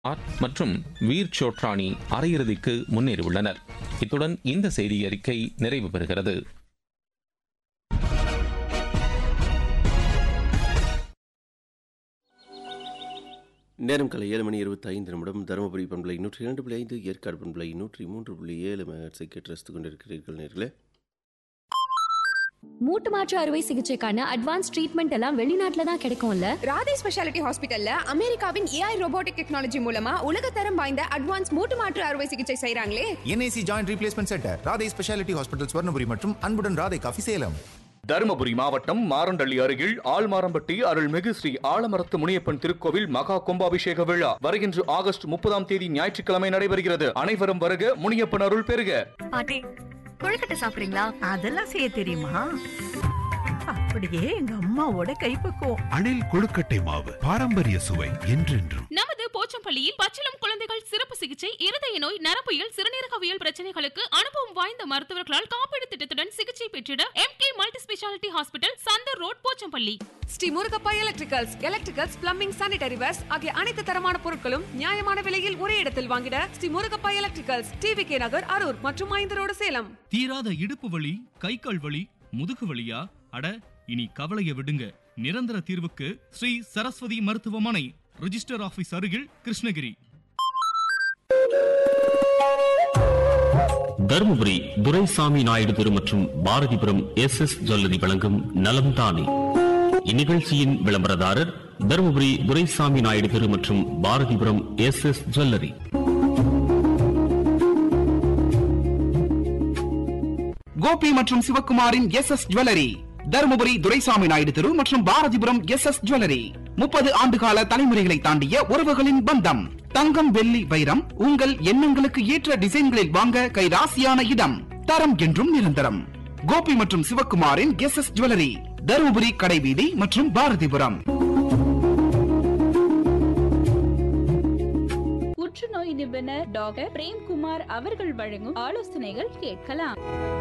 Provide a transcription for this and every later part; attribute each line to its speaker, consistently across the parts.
Speaker 1: R மற்றும் வீர் சோட்ரானி அரையிறுதிக்கு முன்னேறியுள்ளனர் இத்துடன் இந்த செய்தி அறிக்கை நிறைவு பெறுகிறது
Speaker 2: நேரம் காலை ஏழு மணி இருபத்தி ஐந்து நிமிடம் தருமபுரி பண்பலை நூற்றி இரண்டு புள்ளி ஐந்து ஏற்காடு பண்பலை நூற்றி மூன்று புள்ளி ஏழு மெகட்ஸை கேட்டு ரசித்துக் கொண்டிருக்கிறீர்கள் நேர்களே
Speaker 3: மூட்டு மாற்று அறுவை சிகிச்சைக்கான அட்வான்ஸ் ட்ரீட்மெண்ட் எல்லாம் வெளிநாட்டுல தான் கிடைக்கும்ல
Speaker 4: ராதே ஸ்பெஷாலிட்டி ஹாஸ்பிட்டல்ல அமெரிக்காவின் ஏஐ ரோபோட்டிக் டெக்னாலஜி மூலமா உலகத்தரம் வாய்ந்த அட்வான்ஸ் மூட்டு மாற்று அறுவை சிகிச்சை செய்றாங்களே
Speaker 5: NIC joint replacement centre Radhai speciality hospital Swarnapuri மற்றும் அன்புடன் ராதை காஃபி சேலம்
Speaker 6: தருமபுரி மாவட்டம் மாரண்டள்ளி அருகில் ஆழ்மாரம்பட்டி அருள்மிகு ஸ்ரீ ஆலமரத்து முனியப்பன் திருக்கோவில் மகா கும்பாபிஷேக விழா வருகின்ற ஆகஸ்ட் முப்பதாம் தேதி ஞாயிற்றுக்கிழமை நடைபெறுகிறது அனைவரும் வருக முனியப்பன் அருள் பெறுக
Speaker 7: பாட்டி கொழுக்கட்டை சாப்பிடுறீங்களா
Speaker 8: அதெல்லாம் செய்ய தெரியுமா அப்படியே எங்க அம்மாவோட கைப்பக்குவம்
Speaker 9: அணில் கொழுக்கட்டை மாவு பாரம்பரிய சுவை என்றென்றும்
Speaker 10: நமது போச்சம்பள்ளியில் பச்சிளம் குழந்தைகள் சிறப்பு சிகிச்சை இருதய நோய் நரம்பியல் சிறுநீரகவியல் பிரச்சனைகளுக்கு அனுபவம் வாய்ந்த மருத்துவர்களால் காப்பீடு திட்டத்துடன் சிகிச்சை பெற்றிட M K multi speciality hospital Chandar road Pochampalli
Speaker 4: Shri Murugappa electricals electricals plumbing sanitary wares ஆகிய அனைத்து தரமான பொருட்களும் நியாயமான விலையில் ஒரே இடத்தில் வாங்கிட Shri Murugappa electricals TV K Nagar Harur மற்றும் ஐந்து ரோடு சேலம்
Speaker 11: தீராத இடுப்பு வலி கை கால் வலி முதுகு வலியா அட இனி கவலைய விடுங்க நிரந்தர தீர்வுக்கு ஸ்ரீ சரஸ்வதி மருத்துவமனை ரிஜிஸ்டர் ஆபீஸ் அருகில் கிருஷ்ணகிரி
Speaker 12: தருமபுரி துரைசாமி நாயுடு தெரு மற்றும் பாரதிபுரம் எஸ் எஸ் ஜுவல்லரி வழங்கும் நலம் தானே இந்நிகழ்ச்சியின் விளம்பரதாரர் தருமபுரி துரைசாமி நாயுடு தெரு மற்றும் Bharathipuram S S jewellery
Speaker 13: Gopi மற்றும் சிவக்குமாரின் S S jewellery Dharmapuri Duraisamy Naidu தெரு மற்றும் பாரதிபுரம் எஸ் எஸ் ஜுவல்லரி முப்பது ஆண்டுகால தலைமுறைகளை தாண்டிய உறவுகளின் பந்தம் தங்கம் வெள்ளி வைரம் உங்கள் எண்ணங்களுக்கு ஏற்ற டிசைன்களில் வாங்க கைராசியான இடம் தரம் என்றும் நிரந்தரம் கோபி மற்றும் சிவக்குமாரின் எஸ் எஸ் ஜுவல்லரி தருமபுரி கடைவீதி மற்றும் பாரதிபுரம்
Speaker 14: புற்றுநோய் நிபுணர் டாக்டர் பிரேம்குமார் அவர்கள் வழங்கும் ஆலோசனைகள் கேட்கலாம்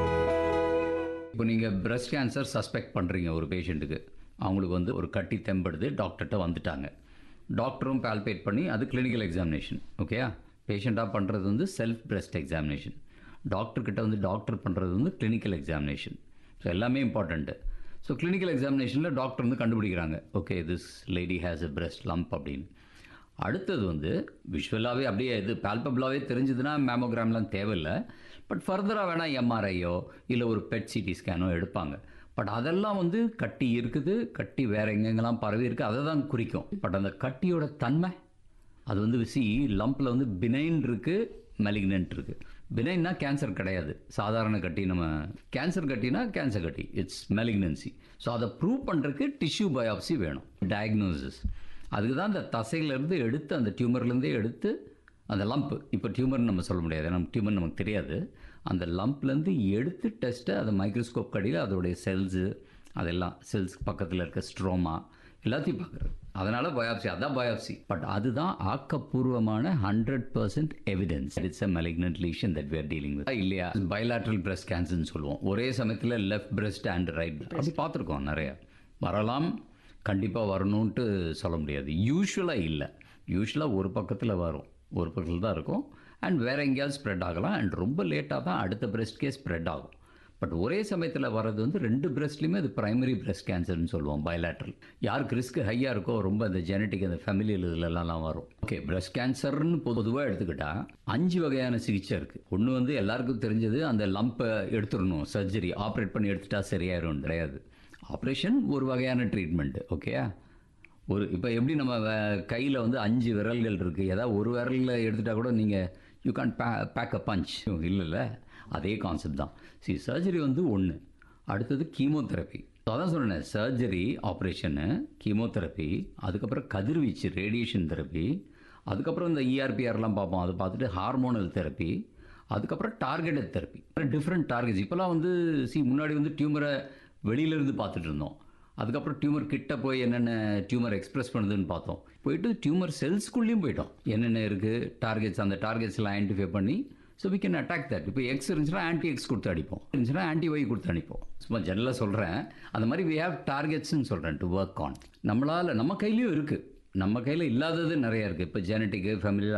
Speaker 15: இப்போ நீங்கள் பிரஸ்ட் கேன்சர் சஸ்பெக்ட் பண்ணுறீங்க ஒரு பேஷண்ட்டுக்கு அவங்களுக்கு வந்து ஒரு கட்டி தெம்படுது டாக்டர்கிட்ட வந்துட்டாங்க டாக்டரும் பால்பேட் பண்ணி அது கிளினிக்கல் எக்ஸாமினேஷன் ஓகேயா பேஷண்ட்டாக பண்ணுறது வந்து செல்ஃப் பிரஸ்ட் எக்ஸாமினேஷன் டாக்டர்கிட்ட வந்து டாக்டர் பண்ணுறது வந்து கிளினிக்கல் எக்ஸாமினேஷன் ஸோ எல்லாமே இம்பார்ட்டண்ட்டு ஸோ கிளினிக்கல் எக்ஸாமினேஷனில் டாக்டர் வந்து கண்டுபிடிக்கிறாங்க okay this lady has a breast lump அப்படின்னு அடுத்தது வந்து விஷுவலாகவே அப்படியே இது பால்பபிளாகவே தெரிஞ்சதுன்னா மேமோகிராம்லாம் தேவையில்லை பட் ஃபர்தராக வேணால் எம்ஆர்ஐயோ இல்லை ஒரு பெட் சிடி ஸ்கேனோ எடுப்பாங்க பட் அதெல்லாம் வந்து கட்டி இருக்குது கட்டி வேற எங்கெங்கெல்லாம் பரவி இருக்குது அதை தான் குறிக்கும் பட் அந்த கட்டியோட தன்மை அது வந்து சி லம்பில் வந்து பினைன் இருக்குது மெலிக்னன்ட் இருக்குது பினைன்னா கேன்சர் கிடையாது சாதாரண கட்டி நம்ம கேன்சர் கட்டினா கேன்சர் கட்டி இட்ஸ் மெலிக்னன்சி ஸோ அதை ப்ரூவ் பண்ணுறதுக்கு டிஷ்யூ பயாப்சி வேணும் டயக்னோசிஸ் அதுக்கு தான் அந்த தசையிலேருந்து எடுத்து அந்த டியூமர்லேருந்தே எடுத்து அந்த லம்ப் இப்போ டியூமர்னு நம்ம சொல்ல முடியாது நம்ம டியூமர் நமக்கு தெரியாது அந்த லம்ப்லேருந்து எடுத்து டெஸ்ட்டை அதை மைக்ரோஸ்கோப் கடியில் அதோடைய செல்ஸு அதெல்லாம் செல்ஸ் பக்கத்தில் இருக்க ஸ்ட்ரோமா எல்லாத்தையும் பார்க்குறது அதனால் பயாப்சி அதான் பயாப்சி பட் அதுதான் ஆக்கப்பூர்வமான hundred percent evidence it's a malignant lesion that we're dealing with இல்லையா பயலாட்ரல் பிரஸ்ட் கேன்சர்னு சொல்லுவோம் ஒரே சமயத்தில் லெஃப்ட் பிரஸ்ட் அண்ட் ரைட் அப்படி பார்த்துருக்கோம் நிறையா வரலாம் கண்டிப்பாக வரணுன்ட்டு சொல்ல முடியாது யூஸ்வலாக இல்லை யூஸ்வலாக ஒரு பக்கத்தில் வரும் ஒரு பக்கத்தில் தான் இருக்கும் அண்ட் வேறு எங்கேயாவது ஸ்ப்ரெட் ஆகலாம் அண்ட் ரொம்ப லேட்டாக தான் அடுத்த பிரஸ்ட்கே ஸ்ப்ரெட் ஆகும் பட் ஒரே சமயத்தில் வர்றது வந்து ரெண்டு பிரஸ்ட்லையுமே அது பிரைமரி பிரஸ்ட் கேன்சர்னு சொல்லுவோம் பயலாட்ரல் யாருக்கு ரிஸ்க் ஹையாக இருக்கோ ரொம்ப அந்த ஜெனட்டிக் அந்த ஃபேமிலியில் இதுலலாம் வரும் ஓகே பிரஸ்ட் கேன்சர்னு பொதுவாக எடுத்துக்கிட்டால் அஞ்சு வகையான சிகிச்சை இருக்குது ஒன்று வந்து எல்லாருக்கும் தெரிஞ்சது அந்த லம்பை எடுத்துடணும் சர்ஜரி ஆப்ரேட் பண்ணி எடுத்துட்டா சரியாயிரும் கிடையாது ஆப்ரேஷன் ஒரு வகையான ட்ரீட்மெண்ட்டு ஓகேயா ஒரு இப்போ எப்படி நம்ம கையில் வந்து அஞ்சு விரல்கள் இருக்குது ஏதாவது ஒரு விரலில் எடுத்துட்டா கூட நீங்கள் you can pay pack a punch இல்லைல்ல அதே கான்செப்ட் தான் சி சர்ஜரி வந்து ஒன்று அடுத்தது கீமோதெரப்பி அதான் சொன்னேன் சர்ஜரி ஆப்ரேஷனு கீமோதெரப்பி அதுக்கப்புறம் கதிர்வீச்சு ரேடியேஷன் தெரப்பி அதுக்கப்புறம் இந்த இஆர்பிஆர்லாம் பார்ப்போம் அதை பார்த்துட்டு ஹார்மோனல் தெரப்பி அதுக்கப்புறம் டார்கெட்டட் தெரப்பி டிஃப்ரெண்ட் டார்கெட்ஸ் இப்போலாம் வந்து சி முன்னாடி வந்து டியூமரை வெளியிலேருந்து பார்த்துட்டு இருந்தோம் அதுக்கப்புறம் டியூமர் கிட்ட போய் என்னென்ன டியூமர் எக்ஸ்பிரஸ் பண்ணுதுன்னு பார்த்தோம் போயிட்டு டியூமர் செல்ஸ்குள்ளேயும் போயிட்டோம் என்னென்ன இருக்குது டார்கெட்ஸ் அந்த டார்கெட்ஸ்லாம் ஐடென்டிஃபை பண்ணி so we can attack that இப்போ எக்ஸ் இருந்துச்சுன்னா ஆன்டி எக்ஸ் கொடுத்து அடிப்போம் இருந்துச்சுன்னா ஆன்டி ஒய் கொடுத்து அனுப்போம் சும்மா ஜெனரலாக சொல்கிறேன் அந்த மாதிரி வி ஹேவ் டார்கெட்ஸ்னு சொல்கிறேன் டு ஒர்க் ஆன் நம்மளால் நம்ம கையிலையும் இருக்குது நம்ம கையில் இல்லாதது நிறையா இருக்குது இப்போ ஜெனட்டிக்கு ஃபேமிலியில்